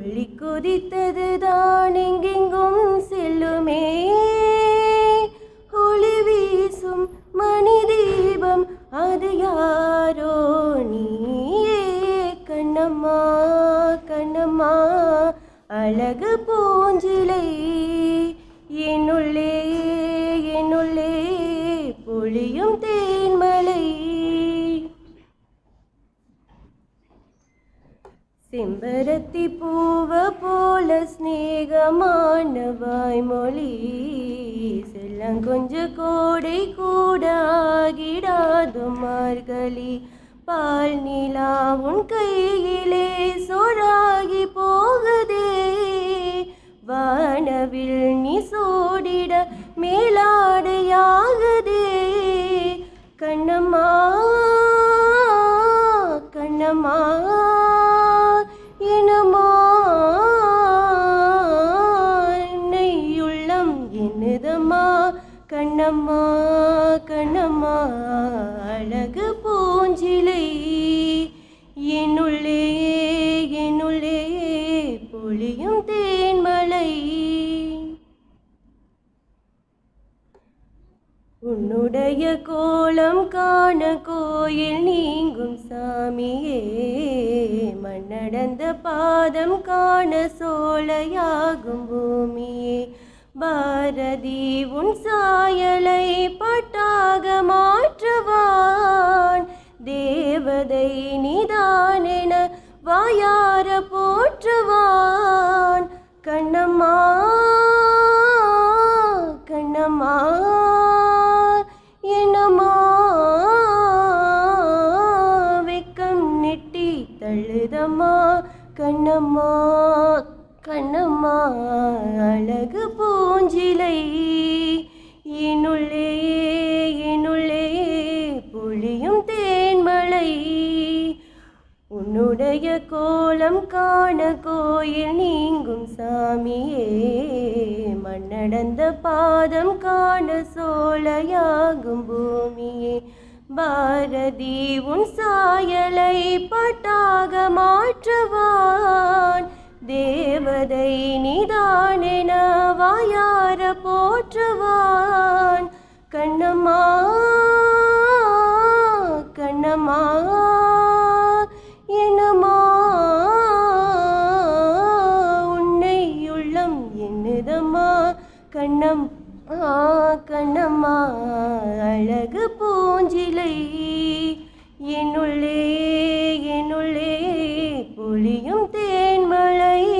துள்ளி குதித்ததுதான் எங்கெங்கும் செல்லுமே ஒளி வீசும் மணி தீபம் அது யாரோ நீயே கண்ணம்மா கண்ணம்மா அழகு பூஞ்சிலை என்னுள்ளே என்னுள்ளே பொழியும் தேன்மலை செம்பருத்தி பூவ போல ஸ்நேகமான வாய்மொழி செல்லம் கொஞ்ச கோடை கூட ஆகிடாது மார்கழி பால் நிலா உன் கையிலே சொராகி போகுதே வானவில் நீ சோடிட மேலாடையாகுதே கண்ணம்மா கண்ணம்மா இனமா நெய்யுள்ளம் என்னதம்மா கண்ணம்மா கண்ணம்மா அழகு பூஞ்சிலை என்னுள்ளே என்னுள்ளே பொழியும் தேன்மலை உன்னுடைய கோலம் காண கோயில் நீங்கும் சாமியே மண்ணடந்த பாதம் காண சோலையாகும் பூமியே பாரதி உன் சாயலை பட்டாக மாற்றுவான் தேவதை நிதானென வாயார போற்றுவான் கண்ணம்மா கண்ணம்மா என்னம்மா வெக்கம் நெட்டி தள்ளுதம்மா கண்ணம்மா கண்ணம்மா அழகு பூஞ்சிலை என்னுள்ளே என்னுள்ளே பொழியும் தேன்மலை உன்னுடைய கோலம் காண கோயில் நீங்கும் சாமியே மண்ணடந்த பாதம் காண சோலையாகும் பூமியே பாரதி உன் சாயலை பட்டாக மாற்றுவான் தேவதை நிதானென வாயார போற்றுவான் கண்ணம்மா கண்ணம்மா என்னம்மா உன்னை உள்ளம் என்னதம்மா கண்ணம் ஆ கண்ணம்மா அழகு பூஞ்சிலை என்னுள்ளே என்னுள்ளே பொழியும் தேன்மலை